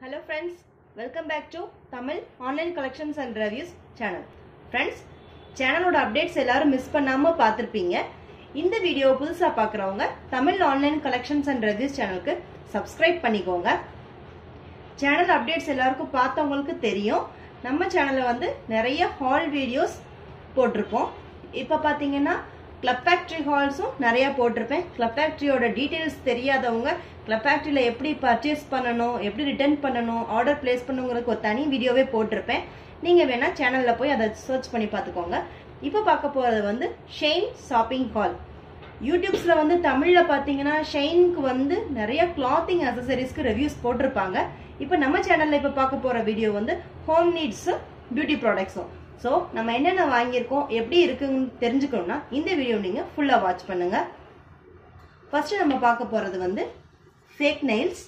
hello friends welcome back to Tamil online collections and reviews channel friends சேனலோட updates எல்லாரும் miss பண்ணாமல் பார்த்துருப்பீங்க இந்த வீடியோ புதுசாக பார்க்குறவங்க Tamil online collections and reviews சேனலுக்கு சப்ஸ்கிரைப் பண்ணிக்கோங்க சேனல் அப்டேட்ஸ் எல்லாருக்கும் பார்த்தவங்களுக்கு தெரியும் நம்ம சேனலில் வந்து நிறைய ஹால் வீடியோஸ் போட்டிருப்போம் இப்போ பார்த்தீங்கன்னா கிளப் ஃபேக்ட்ரி ஹால்ஸும் நிறைய போட்டிருப்பேன் கிளப் ஃபேக்ட்ரியோட டீட்டெயில்ஸ் தெரியாதவங்க கிளப் ஃபேக்ட்ரியில் எப்படி பர்ச்சேஸ் பண்ணணும் எப்படி ரிட்டர்ன் பண்ணணும் ஆர்டர் பிளேஸ் பண்ணுங்கிறதுக்கு ஒரு தனி வீடியோவே போட்டிருப்பேன் நீங்கள் வேணால் சேனலில் போய் அதை சர்ச் பண்ணி பார்த்துக்கோங்க இப்போ பார்க்க போகிறது வந்து ஷெயின் ஷாப்பிங் ஹால் யூடியூப்ஸில் வந்து தமிழில் பார்த்தீங்கன்னா ஷெயினுக்கு வந்து நிறைய கிளாத்திங் அசசரிஸ்க்கு ரிவ்யூஸ் போட்டிருப்பாங்க இப்போ நம்ம சேனலில் இப்போ பார்க்க போகிற வீடியோ வந்து ஹோம் நீட்ஸும் பியூட்டி ப்ராடக்ட்ஸும் ஸோ நம்ம என்னென்ன வாங்கியிருக்கோம் எப்படி இருக்குன்னு தெரிஞ்சுக்கணும்னா இந்த வீடியோ நீங்கள் ஃபுல்லாக வாட்ச் பண்ணுங்கள் ஃபஸ்ட்டு நம்ம பார்க்க போகிறது வந்து ஃபேக் நெயில்ஸ்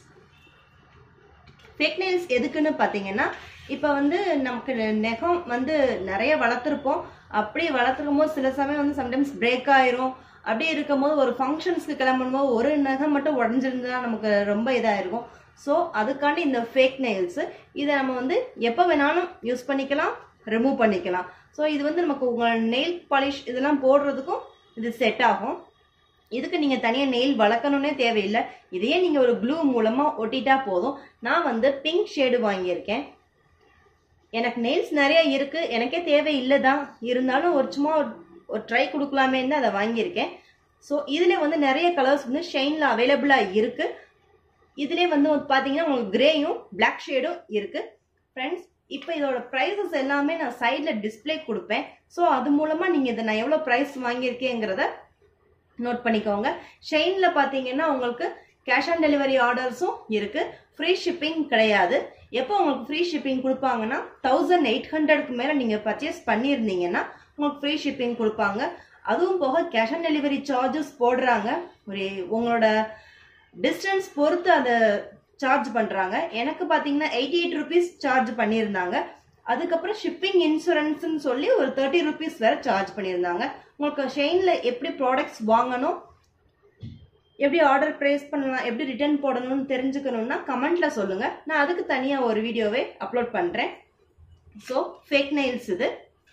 ஃபேக் நெயில்ஸ் எதுக்குன்னு பார்த்தீங்கன்னா இப்போ வந்து நமக்கு நெகம் வந்து நிறைய வளர்த்துருப்போம் அப்படி வளர்த்துக்கும் போது சில சமயம் வந்து சம்டைம்ஸ் பிரேக் ஆயிரும் அப்படி இருக்கும்போது ஒரு ஃபங்க்ஷன்ஸ்க்கு கிளம்பும் போது ஒரு நகம் மட்டும் உடஞ்சிருந்தா நமக்கு ரொம்ப இதாக இருக்கும் ஸோ அதுக்காண்டி இந்த ஃபேக் நெயில்ஸு இதை நம்ம வந்து எப்போ வேணாலும் யூஸ் பண்ணிக்கலாம் ரிமூவ் பண்ணிக்கலாம் ஸோ இது வந்து நமக்கு உங்கள் நெயில் பாலிஷ் இதெல்லாம் போடுறதுக்கும் இது செட் ஆகும் இதுக்கு நீங்கள் தனியாக நெயில் வளர்க்கணுன்னே தேவையில்லை இதையே நீங்கள் ஒரு க்ளூ மூலமாக ஒட்டிட்டா போதும் நான் வந்து பிங்க் ஷேடு வாங்கியிருக்கேன் எனக்கு நெயில்ஸ் நிறைய இருக்குது எனக்கே தேவையில்லை தான் இருந்தாலும் ஒரு சும்மா ஒரு ட்ரை கொடுக்கலாமேன்னு தான் அதை வாங்கியிருக்கேன் ஸோ இதில் வந்து நிறைய கலர்ஸ் வந்து ஷைனில் அவைலபிளாக இருக்குது இதிலே வந்து பார்த்தீங்கன்னா உங்களுக்கு கிரேயும் பிளாக் ஷேடும் இருக்குது ஃப்ரெண்ட்ஸ் இப்போ இதோட ப்ரைஸஸ் எல்லாமே நான் சைடில் டிஸ்பிளே கொடுப்பேன் ஸோ அது மூலமாக நீங்கள் இதை நான் எவ்வளோ ப்ரைஸ் வாங்கியிருக்கேங்கிறத நோட் பண்ணிக்கோங்க ஷெயினில் பார்த்தீங்கன்னா உங்களுக்கு கேஷ் ஆன் டெலிவரி ஆர்டர்ஸும் இருக்குது ஃப்ரீ ஷிப்பிங் கிடையாது எப்போ உங்களுக்கு ஃப்ரீ ஷிப்பிங் கொடுப்பாங்கன்னா தௌசண்ட் எயிட் ஹண்ட்ரட்க்கு மேலே நீங்கள் பர்ச்சேஸ் பண்ணியிருந்தீங்கன்னா உங்களுக்கு ஃப்ரீ ஷிப்பிங் கொடுப்பாங்க அதுவும் போக கேஷ் ஆன் டெலிவரி சார்ஜஸ் போடுறாங்க ஒரு உங்களோட டிஸ்டன்ஸ் பொறுத்து அதை சார்ஜ் பண்ணுறாங்க எனக்கு பார்த்தீங்கன்னா எயிட்டி எயிட் ருபீஸ் சார்ஜ் பண்ணியிருந்தாங்க அதுக்கப்புறம் ஷிப்பிங் இன்சூரன்ஸ்னு சொல்லி ஒரு தேர்ட்டி ருபீஸ் வேறு சார்ஜ் பண்ணியிருந்தாங்க உங்களுக்கு ஷெயினில் எப்படி ப்ராடக்ட்ஸ் வாங்கணும் எப்படி ஆர்டர் ப்ளேஸ் பண்ணலாம் எப்படி ரிட்டர்ன் போடணும்னு தெரிஞ்சுக்கணும்னா கமெண்ட்ல சொல்லுங்க நான் அதுக்கு தனியாக ஒரு வீடியோவே அப்லோட் பண்ணுறேன் ஸோ ஃபேக் நெயில்ஸ் இது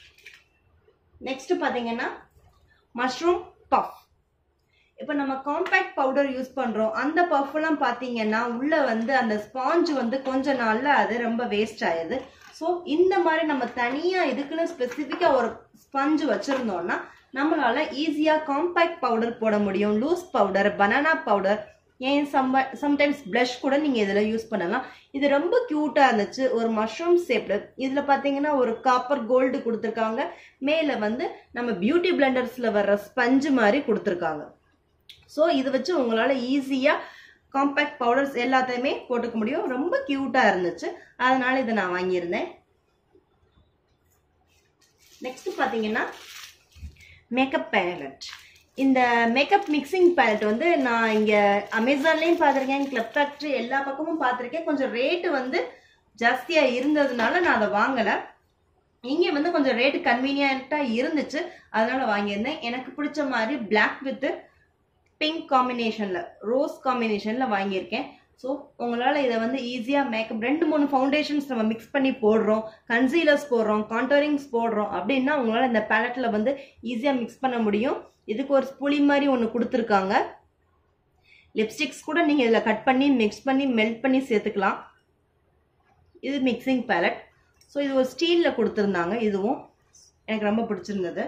நெக்ஸ்ட் பார்த்தீங்கன்னா மஷ்ரூம் பஃப் இப்போ நம்ம காம்பேக்ட் பவுடர் யூஸ் பண்ணுறோம் அந்த பஃப்லாம் பார்த்தீங்கன்னா உள்ளே வந்து அந்த ஸ்பாஞ்ச் வந்து கொஞ்ச நாளில் அது ரொம்ப வேஸ்ட் ஆயிடுது ஸோ இந்த மாதிரி நம்ம தனியாக இதுக்குன்னு ஸ்பெசிஃபிக்காக ஒரு ஸ்பஞ்ச் வச்சுருந்தோம்னா நம்மளால ஈஸியாக காம்பேக்ட் பவுடர் போட முடியும் லூஸ் பவுடர் பனானா பவுடர் ஏன் சம்ப சம்டைம்ஸ் ப்ளஷ் கூட நீங்கள் இதில் யூஸ் பண்ணலாம் இது ரொம்ப க்யூட்டாக இருந்துச்சு ஒரு மஷ்ரூம் ஷேப்டு இதில் பார்த்தீங்கன்னா ஒரு காப்பர் கோல்டு கொடுத்துருக்காங்க மேலே வந்து நம்ம பியூட்டி பிளெண்டர்ஸில் வர்ற ஸ்பஞ்சு மாதிரி கொடுத்துருக்காங்க ஸோ இது வச்சு உங்களால் ஈஸியாக காம்பேக்ட் பவுடர்ஸ் எல்லாத்தையுமே போட்டுக்க முடியும் ரொம்ப க்யூட்டாக இருந்துச்சு அதனால இதை நான் வாங்கியிருந்தேன் நெக்ஸ்ட் பார்த்தீங்கன்னா மேக்கப் பேலட் இந்த மேக்கப் மிக்சிங் பேலட் வந்து நான் இங்கே அமேசான்லேயும் பார்த்துருக்கேன் கிளப் ஃபேக்ட்ரி எல்லா பக்கமும் பார்த்துருக்கேன் கொஞ்சம் ரேட்டு வந்து ஜாஸ்தியாக இருந்ததுனால நான் அதை வாங்கலை இங்கே வந்து கொஞ்சம் ரேட்டு கன்வீனியண்ட்டாக இருந்துச்சு அதனால வாங்கியிருந்தேன் எனக்கு பிடிச்ச மாதிரி பிளாக் வித்து பிங்க் காம்பினேஷனில் ரோஸ் காம்பினேஷனில் வாங்கியிருக்கேன் ஸோ உங்களால் இதை வந்து ஈஸியாக மேக்கப் ரெண்டு மூணு ஃபவுண்டேஷன்ஸ் நம்ம மிக்ஸ் பண்ணி போடுறோம் கன்சீலர்ஸ் போடுறோம் கான்டோரிங்ஸ் போடுறோம் அப்படின்னா உங்களால் இந்த பேலட்டில் வந்து ஈஸியாக மிக்ஸ் பண்ண முடியும் இதுக்கு ஒரு புளி மாதிரி ஒன்று கொடுத்துருக்காங்க லிப்ஸ்டிக்ஸ் கூட நீங்கள் இதில் கட் பண்ணி மிக்ஸ் பண்ணி மெல்ட் பண்ணி சேர்த்துக்கலாம் இது மிக்சிங் பேலட் ஸோ இது ஒரு ஸ்டீலில் கொடுத்துருந்தாங்க இதுவும் எனக்கு ரொம்ப பிடிச்சிருந்தது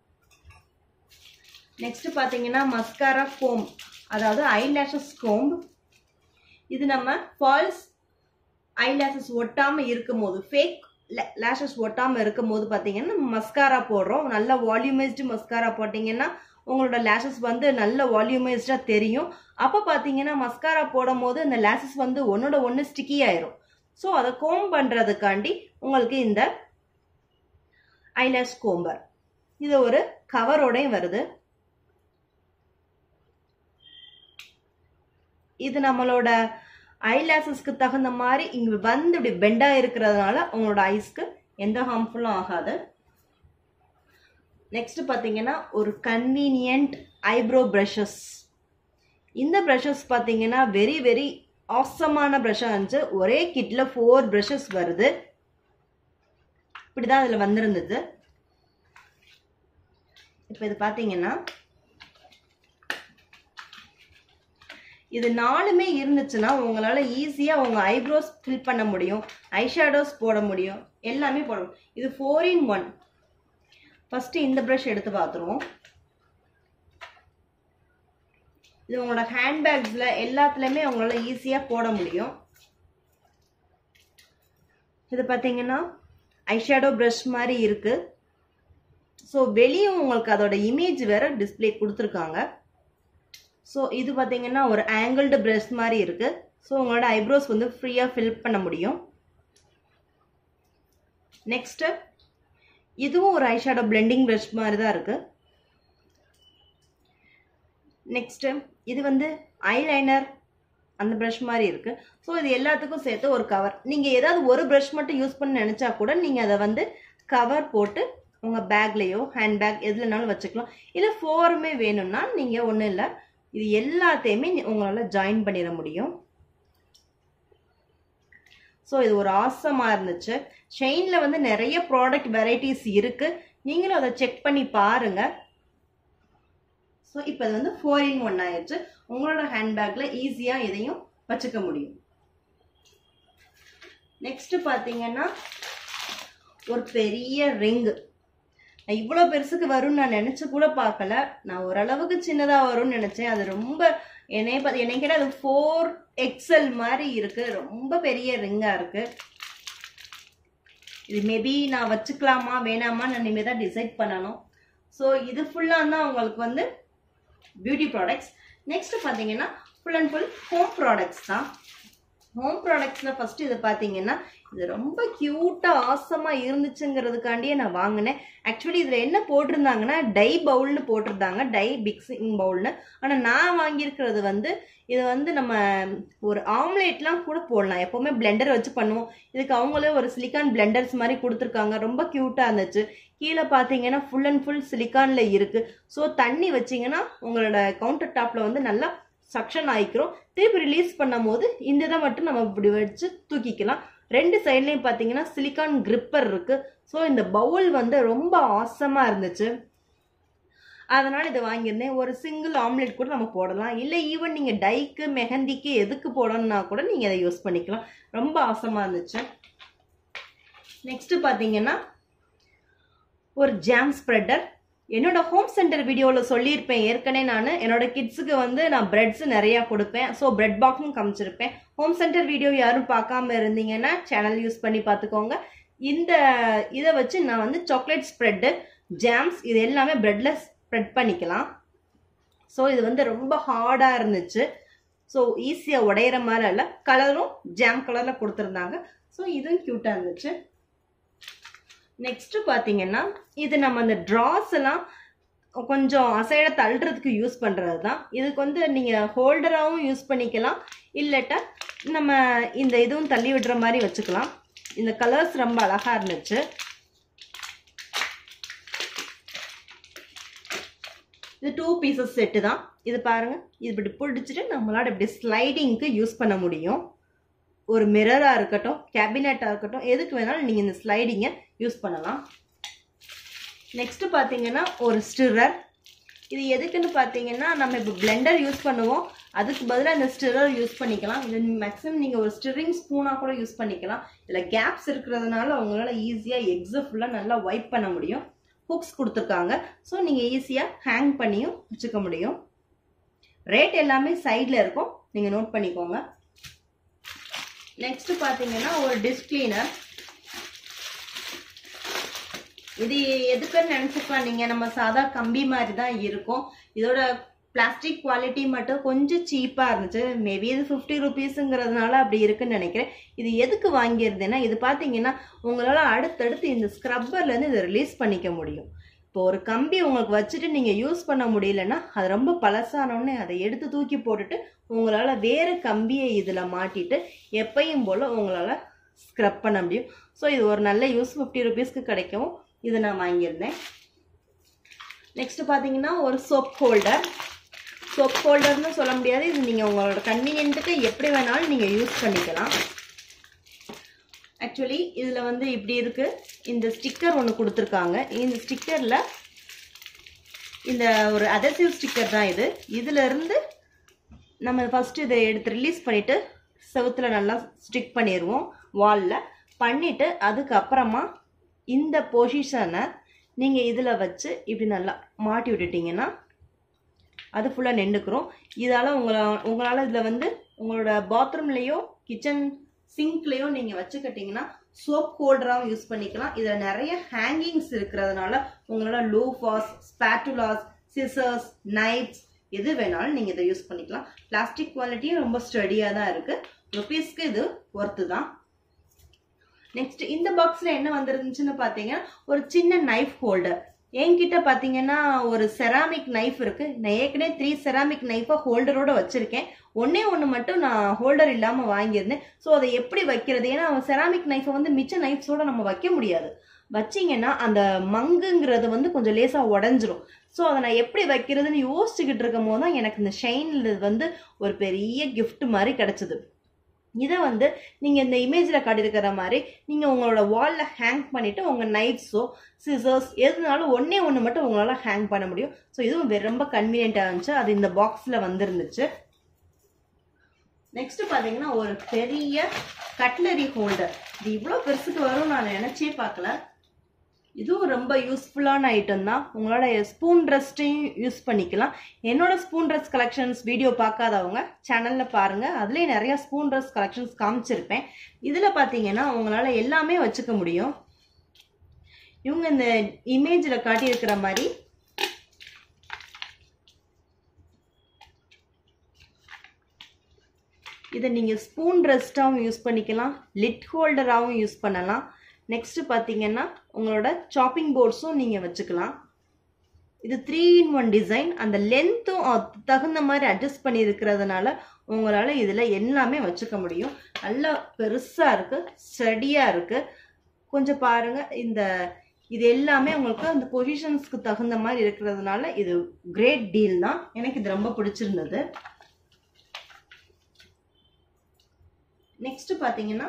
நெக்ஸ்ட் பார்த்தீங்கன்னா மஸ்காரா கோம் அதாவது ஐலேஷஸ் கோம்ப் இது நம்ம ஃபால்ஸ் ஐலேஷஸ் ஒட்டாமல் இருக்கும் போது ஃபேக் லேஷஸ் ஒட்டாமல் இருக்கும் போது பார்த்தீங்கன்னா நம்ம மஸ்காரா போடுறோம் நல்ல வால்யூமைஸ்டு மஸ்காரா போட்டிங்கன்னா உங்களோட லேஷஸ் வந்து நல்ல வால்யூமைஸ்டாக தெரியும் அப்போ பார்த்தீங்கன்னா மஸ்காரா போடும் போது இந்த லேஷஸ் வந்து ஒன்றோட ஒன்று ஸ்டிக்கி ஆயிரும் ஸோ அதை கோம் பண்ணுறதுக்காண்டி உங்களுக்கு இந்த ஐலேஷ் கோம்பர் இது ஒரு கவரோடையும் வருது இது நம்மளோட ஐலாசஸ்க்கு தகுந்த மாதிரி இங்கே வந்து இப்படி பெண்டாக இருக்கிறதுனால உங்களோட ஐஸ்க்கு எந்த ஹார்ம்ஃபுல்லும் ஆகாது நெக்ஸ்ட் பார்த்தீங்கன்னா ஒரு கன்வீனியன்ட் ஐப்ரோ ப்ரஷஸ் இந்த ப்ரஷஸ் பார்த்தீங்கன்னா வெரி வெரி ஆசமான ப்ரஷ்ஷாக இருந்துச்சு ஒரே கிட்டில் ஃபோர் ப்ரஷஸ் வருது இப்படி தான் அதில் வந்திருந்தது இப்போ இது பார்த்தீங்கன்னா இது நாலுமே இருந்துச்சுன்னா உங்களால் ஈஸியாக உங்கள் ஐப்ரோஸ் ஃபில் பண்ண முடியும் ஐஷேடோஸ் போட முடியும் எல்லாமே போட முடியும் இது ஃபோர் இன் ஒன் ஃபஸ்ட்டு இந்த ப்ரஷ் எடுத்து பார்த்துருவோம் இது உங்களோட ஹேண்ட்பேக்ஸில் எல்லாத்துலேயுமே உங்களால் ஈஸியாக போட முடியும் இது பார்த்தீங்கன்னா ஐஷேடோ ப்ரஷ் மாதிரி இருக்குது ஸோ வெளியே உங்களுக்கு அதோட இமேஜ் வேற டிஸ்பிளே கொடுத்துருக்காங்க ஸோ இது பார்த்தீங்கன்னா ஒரு ஆங்கிள்டு ப்ரஷ் மாதிரி இருக்குது ஸோ உங்களோட ஐப்ரோஸ் வந்து ஃப்ரீயாக ஃபில் பண்ண முடியும் நெக்ஸ்ட்டு இதுவும் ஒரு ஐஷேடோ பிளெண்டிங் ப்ரஷ் மாதிரி தான் இருக்குது நெக்ஸ்ட்டு இது வந்து ஐலைனர் அந்த ப்ரஷ் மாதிரி இருக்குது ஸோ இது எல்லாத்துக்கும் சேர்த்து ஒரு கவர் நீங்கள் ஏதாவது ஒரு ப்ரஷ் மட்டும் யூஸ் பண்ண நினச்சா கூட நீங்கள் அதை வந்து கவர் போட்டு உங்கள் பேக்லேயோ ஹேண்ட் பேக் எதுலனாலும் வச்சுக்கலாம் இல்லை ஃபோருமே வேணும்னா நீங்கள் ஒன்றும் இல்லை இது எல்லாத்தையுமே உங்களால் ஜாயின் பண்ணிட முடியும் ஸோ இது ஒரு ஆசமாக இருந்துச்சு செயினில் வந்து நிறைய ப்ராடக்ட் வெரைட்டிஸ் இருக்குது நீங்களும் அதை செக் பண்ணி பாருங்கள் ஸோ இப்போ இது வந்து ஃபோர் இன் ஒன் ஆயிடுச்சு உங்களோட ஹேண்ட்பேக்கில் ஈஸியாக இதையும் வச்சுக்க முடியும் நெக்ஸ்ட் பார்த்தீங்கன்னா ஒரு பெரிய ரிங்கு நான் இவ்வளோ பெருசுக்கு வரும்னு நான் நினச்சி கூட பார்க்கல நான் ஓரளவுக்கு சின்னதாக வரும்னு நினச்சேன் அது ரொம்ப என்னைய பார்த்து என்னை கேட்டால் அது ஃபோர் எக்ஸல் மாதிரி இருக்குது ரொம்ப பெரிய ரிங்காக இருக்குது இது மேபி நான் வச்சுக்கலாமா வேணாமா நான் இனிமேல் தான் டிசைட் பண்ணணும் ஸோ இது ஃபுல்லாக தான் உங்களுக்கு வந்து பியூட்டி ப்ராடக்ட்ஸ் நெக்ஸ்ட் பார்த்தீங்கன்னா full and full home products தான் ஹோம் ப்ராடக்ட்ஸில் ஃபஸ்ட்டு இது பார்த்தீங்கன்னா இது ரொம்ப க்யூட்டாக ஆசமாக இருந்துச்சுங்கிறதுக்காண்டியே நான் வாங்கினேன் ஆக்சுவலி இதில் என்ன போட்டிருந்தாங்கன்னா டை பவுல்னு போட்டிருந்தாங்க டை மிக்சிங் பவுல்னு ஆனால் நான் வாங்கியிருக்கிறது வந்து இது வந்து நம்ம ஒரு ஆம்லேட்லாம் கூட போடலாம் எப்போவுமே பிளெண்டர் வச்சு பண்ணுவோம் இதுக்கு அவங்களே ஒரு சிலிக்கான் பிளெண்டர்ஸ் மாதிரி கொடுத்துருக்காங்க ரொம்ப க்யூட்டாக இருந்துச்சு கீழே பார்த்தீங்கன்னா ஃபுல் அண்ட் ஃபுல் சிலிக்கானில் இருக்குது ஸோ தண்ணி வச்சிங்கன்னா உங்களோட கவுண்டர் டாப்பில் வந்து நல்லா சக்ஷன் ஆகிக்கிறோம் திருப்பி ரிலீஸ் பண்ணும் போது இந்த இதை மட்டும் நம்ம இப்படி வச்சு தூக்கிக்கலாம் ரெண்டு சைட்லேயும் பார்த்தீங்கன்னா சிலிக்கான் கிரிப்பர் இருக்குது ஸோ இந்த பவுல் வந்து ரொம்ப ஆசமாக இருந்துச்சு அதனால் இதை வாங்கியிருந்தேன் ஒரு சிங்கிள் ஆம்லெட் கூட நம்ம போடலாம் இல்லை ஈவன் நீங்கள் டைக்கு மெஹந்திக்கு எதுக்கு போடணும்னா கூட நீங்கள் இதை யூஸ் பண்ணிக்கலாம் ரொம்ப ஆசமாக இருந்துச்சு நெக்ஸ்ட்டு பார்த்தீங்கன்னா ஒரு ஜாம் ஸ்ப்ரெட்டர் என்னோட ஹோம் சென்டர் வீடியோவில் சொல்லியிருப்பேன் ஏற்கனவே நான் என்னோட கிட்ஸுக்கு வந்து நான் பிரெட்ஸ் நிறையா கொடுப்பேன் ஸோ பிரெட் பாக்ஸும் காமிச்சிருப்பேன் ஹோம் சென்டர் வீடியோ யாரும் பார்க்காம இருந்தீங்கன்னா சேனல் யூஸ் பண்ணி பார்த்துக்கோங்க இந்த இதை வச்சு நான் வந்து சாக்லேட் ஸ்ப்ரெட்டு ஜாம்ஸ் இது எல்லாமே பிரெட்டில் ஸ்ப்ரெட் பண்ணிக்கலாம் ஸோ இது வந்து ரொம்ப ஹார்டாக இருந்துச்சு ஸோ ஈஸியாக உடையிற மாதிரி இல்லை கலரும் ஜாம் கலரில் கொடுத்துருந்தாங்க ஸோ இதுவும் க்யூட்டாக இருந்துச்சு நெக்ஸ்ட் பார்த்தீங்கன்னா இது நம்ம அந்த ட்ராஸ் எல்லாம் கொஞ்சம் அசைட தள்ளுறதுக்கு யூஸ் பண்ணுறது தான் இதுக்கு வந்து நீங்கள் ஹோல்டராகவும் யூஸ் பண்ணிக்கலாம் இல்லட்டா நம்ம இந்த இதுவும் தள்ளி விடுற மாதிரி வச்சுக்கலாம் இந்த கலர்ஸ் ரொம்ப அழகாக இருந்துச்சு இது டூ பீசஸ் செட்டு தான் இது பாருங்கள் இது இப்படி பிடிச்சிட்டு நம்மளால இப்படி ஸ்லைடிங்க்கு யூஸ் பண்ண முடியும் ஒரு மிரராக இருக்கட்டும் கேபினெட்டாக இருக்கட்டும் எதுக்கு வேணாலும் நீங்கள் இந்த ஸ்லைடிங்கை யூஸ் பண்ணலாம் நெக்ஸ்ட்டு பார்த்தீங்கன்னா ஒரு ஸ்டிரர் இது எதுக்குன்னு பார்த்தீங்கன்னா நம்ம இப்போ பிளெண்டர் யூஸ் பண்ணுவோம் அதுக்கு பதிலாக இந்த ஸ்டிரர் யூஸ் பண்ணிக்கலாம் இது மேக்ஸிமம் நீங்கள் ஒரு ஸ்டிரிங் ஸ்பூனாக கூட யூஸ் பண்ணிக்கலாம் இதில் கேப்ஸ் இருக்கிறதுனால உங்களால் ஈஸியாக எக்ஸை ஃபுல்லாக நல்லா வைப் பண்ண முடியும் ஹுக்ஸ் கொடுத்துருக்காங்க ஸோ நீங்கள் ஈஸியாக ஹேங் பண்ணியும் வச்சுக்க முடியும் ரேட் எல்லாமே சைடில் இருக்கும் நீங்கள் நோட் பண்ணிக்கோங்க நெக்ஸ்ட் பார்த்தீங்கன்னா ஒரு டிஸ்கிளீனர் இது எதுக்குன்னு நினச்சிக்கலாம் நீங்கள் நம்ம சாதா கம்பி மாதிரி தான் இருக்கும் இதோட பிளாஸ்டிக் குவாலிட்டி மட்டும் கொஞ்சம் சீப்பாக இருந்துச்சு மேபி இது ஃபிஃப்டி ருபீஸுங்கிறதுனால அப்படி இருக்குன்னு நினைக்கிறேன் இது எதுக்கு வாங்கியிருந்தேன்னா இது பார்த்தீங்கன்னா உங்களால் அடுத்தடுத்து இந்த ஸ்க்ரப்பர்லேருந்து இதை ரிலீஸ் பண்ணிக்க முடியும் இப்போ ஒரு கம்பி உங்களுக்கு வச்சுட்டு நீங்கள் யூஸ் பண்ண முடியலன்னா அது ரொம்ப பழசானோடனே அதை எடுத்து தூக்கி போட்டுட்டு உங்களால் வேறு கம்பியை இதில் மாட்டிட்டு எப்பயும் போல் உங்களால் ஸ்க்ரப் பண்ண முடியும் ஸோ இது ஒரு நல்ல யூஸ் ஃபிஃப்டி ருபீஸ்க்கு கிடைக்கும் இது நான் வாங்கியிருந்தேன் நெக்ஸ்ட் பார்த்தீங்கன்னா ஒரு சோப் ஹோல்டர் சோப் ஹோல்டர்னு சொல்ல முடியாது இது நீங்கள் உங்களோட கன்வீனியன்ட்டுக்கு எப்படி வேணாலும் நீங்கள் யூஸ் பண்ணிக்கலாம் ஆக்சுவலி இதில் வந்து இப்படி இருக்குது இந்த ஸ்டிக்கர் ஒன்று கொடுத்துருக்காங்க இந்த ஸ்டிக்கரில் இந்த ஒரு அதசிவ் ஸ்டிக்கர் தான் இது இதில் இருந்து நம்ம ஃபஸ்ட்டு இதை எடுத்து ரிலீஸ் பண்ணிவிட்டு செவுத்துல நல்லா ஸ்டிக் பண்ணிடுவோம் வாலில் பண்ணிவிட்டு அதுக்கப்புறமா இந்த பொசிஷனை நீங்கள் இதில் வச்சு இப்படி நல்லா மாட்டி விட்டுட்டிங்கன்னா அது ஃபுல்லாக நின்றுக்கிறோம் இதால் உங்களை உங்களால் இதில் வந்து உங்களோட பாத்ரூம்லேயோ கிச்சன் சிங்க்லேயோ நீங்கள் வச்சுக்கிட்டிங்கன்னா சோப் ஹோல்டராகவும் யூஸ் பண்ணிக்கலாம் இதில் நிறைய ஹேங்கிங்ஸ் இருக்கிறதுனால உங்களோட லூஃபாஸ் ஸ்பேட்டுலாஸ் சிசர்ஸ் நைப்ஸ் எது வேணாலும் நீங்கள் இதை யூஸ் பண்ணிக்கலாம் பிளாஸ்டிக் குவாலிட்டியும் ரொம்ப ஸ்டடியாக தான் இருக்குது ருபீஸ்க்கு இது ஒர்த்து தான் நெக்ஸ்ட் இந்த பாக்ஸில் என்ன வந்துருந்துச்சுன்னு பார்த்தீங்கன்னா ஒரு சின்ன நைஃப் ஹோல்டர் என்கிட்ட பார்த்தீங்கன்னா ஒரு செராமிக் நைஃப் இருக்கு நான் ஏற்கனவே த்ரீ செராமிக் நைஃபை ஹோல்டரோட வச்சிருக்கேன் ஒன்னே ஒன்று மட்டும் நான் ஹோல்டர் இல்லாமல் வாங்கியிருந்தேன் ஸோ அதை எப்படி வைக்கிறது ஏன்னா செராமிக் நைஃபை வந்து மிச்ச நைஃப்ஸோட நம்ம வைக்க முடியாது வச்சிங்கன்னா அந்த மங்குங்கிறது வந்து கொஞ்சம் லேசாக உடஞ்சிரும் ஸோ அதை நான் எப்படி வைக்கிறதுன்னு யோசிச்சுக்கிட்டு இருக்கும் போது தான் எனக்கு இந்த ஷைனில் வந்து ஒரு பெரிய gift மாதிரி கிடச்சிது இதை வந்து நீங்கள் இந்த இமேஜில் காட்டியிருக்கிற மாதிரி நீங்கள் உங்களோட வாலில் ஹேங் பண்ணிவிட்டு உங்கள் நைஃப்ஸோ சிசர்ஸ் எதுனாலும் ஒன்றே ஒன்று மட்டும் உங்களால் ஹேங் பண்ண முடியும் ஸோ இதுவும் வெ- ரொம்ப கன்வீனியண்ட்டாக இருந்துச்சு அது இந்த பாக்ஸில் வந்துருந்துச்சு நெக்ஸ்ட் பார்த்தீங்கன்னா ஒரு பெரிய கட்லரி ஹோல்டர் இது இவ்வளோ பெருசுக்கு வரும் நான் நினச்சே பார்க்கல இதுவும் ரொம்ப யூஸ்ஃபுல்லான ஐட்டம் தான் உங்களோட ஸ்பூன் ரெஸ்ட்டையும் யூஸ் பண்ணிக்கலாம் என்னோட ஸ்பூன் ட்ரெஸ் கலெக்ஷன்ஸ் வீடியோ பார்க்காதவங்க சேனலில் பாருங்கள் அதுலேயே நிறைய ஸ்பூன் ட்ரெஸ் கலெக்ஷன்ஸ் காமிச்சிருப்பேன் இதில் பார்த்தீங்கன்னா உங்களால் எல்லாமே வச்சுக்க முடியும் இவங்க இந்த இமேஜில் காட்டியிருக்கிற மாதிரி இதை நீங்கள் ஸ்பூன் ரெஸ்ட்டாகவும் யூஸ் பண்ணிக்கலாம் லிட் ஹோல்டராகவும் யூஸ் பண்ணலாம் நெக்ஸ்ட் பார்த்தீங்கன்னா உங்களோட சாப்பிங் போர்ட்ஸும் நீங்கள் வச்சுக்கலாம் இது த்ரீ இன் ஒன் டிசைன் அந்த லென்த்தும் தகுந்த மாதிரி அட்ஜஸ்ட் பண்ணி இருக்கிறதுனால உங்களால் இதில் எல்லாமே வச்சுக்க முடியும் நல்லா பெருசாக இருக்குது ஸ்டடியாக இருக்குது கொஞ்சம் பாருங்கள் இந்த இது எல்லாமே உங்களுக்கு அந்த பொசிஷன்ஸ்க்கு தகுந்த மாதிரி இருக்கிறதுனால இது கிரேட் டீல் தான் எனக்கு இது ரொம்ப பிடிச்சிருந்தது நெக்ஸ்ட் பார்த்தீங்கன்னா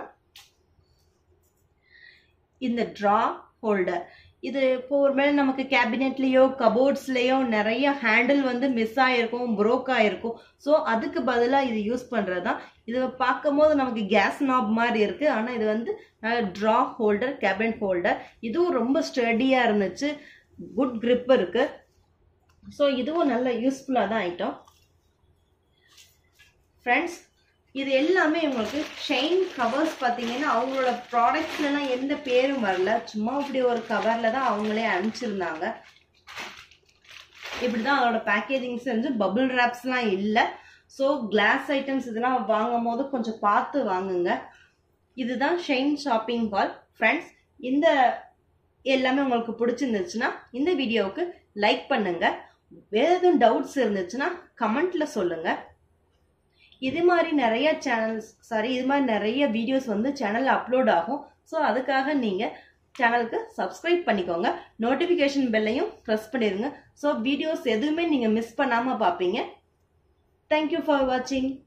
இந்த ட்ரா ஹோல்டர் இது இப்போ ஒருவேளை நமக்கு கேபினெட்லேயோ கபோர்ட்ஸ்லேயோ நிறைய ஹேண்டில் வந்து மிஸ் ஆகிருக்கும் ப்ரோக் ஆகிருக்கும் ஸோ அதுக்கு பதிலாக இது யூஸ் பண்ணுறது தான் இது பார்க்கும் போது நமக்கு கேஸ் நாப் மாதிரி இருக்குது ஆனால் இது வந்து ட்ரா ஹோல்டர் கேபினட் ஹோல்டர் இதுவும் ரொம்ப ஸ்டடியாக இருந்துச்சு குட் grip இருக்குது ஸோ இதுவும் நல்ல யூஸ்ஃபுல்லாக தான் ஐட்டம் ஃப்ரெண்ட்ஸ் இது எல்லாமே உங்களுக்கு ஷைன் கவர்ஸ் பார்த்தீங்கன்னா அவங்களோட ப்ராடக்ட்ஸ்லாம் எந்த பேரும் வரல சும்மா இப்படி ஒரு கவரில் தான் அவங்களே அனுப்பிச்சிருந்தாங்க இப்படி தான் அதோட பேக்கேஜிங்ஸ் வந்து பபுள் ரேப்ஸ்லாம் இல்லை ஸோ கிளாஸ் ஐட்டம்ஸ் இதெல்லாம் வாங்கும் போது கொஞ்சம் பார்த்து வாங்குங்க இதுதான் ஷைன் ஷாப்பிங் கால் ஃப்ரெண்ட்ஸ் இந்த எல்லாமே உங்களுக்கு பிடிச்சிருந்துச்சுன்னா இந்த வீடியோவுக்கு லைக் பண்ணுங்க வேற எதுவும் டவுட்ஸ் இருந்துச்சுன்னா கமெண்ட்ல சொல்லுங்க இது மாதிரி நிறைய சேனல்ஸ் சாரி இது மாதிரி நிறைய வீடியோஸ் வந்து சேனல்ல அப்லோட் ஆகும் ஸோ அதுக்காக நீங்கள் சேனலுக்கு சப்ஸ்கிரைப் பண்ணிக்கோங்க நோட்டிஃபிகேஷன் பெல்லையும் ப்ரெஸ் பண்ணிடுங்க ஸோ வீடியோஸ் எதுவுமே நீங்கள் மிஸ் பண்ணாமல் பார்ப்பீங்க தேங்க்யூ ஃபார் வாட்சிங்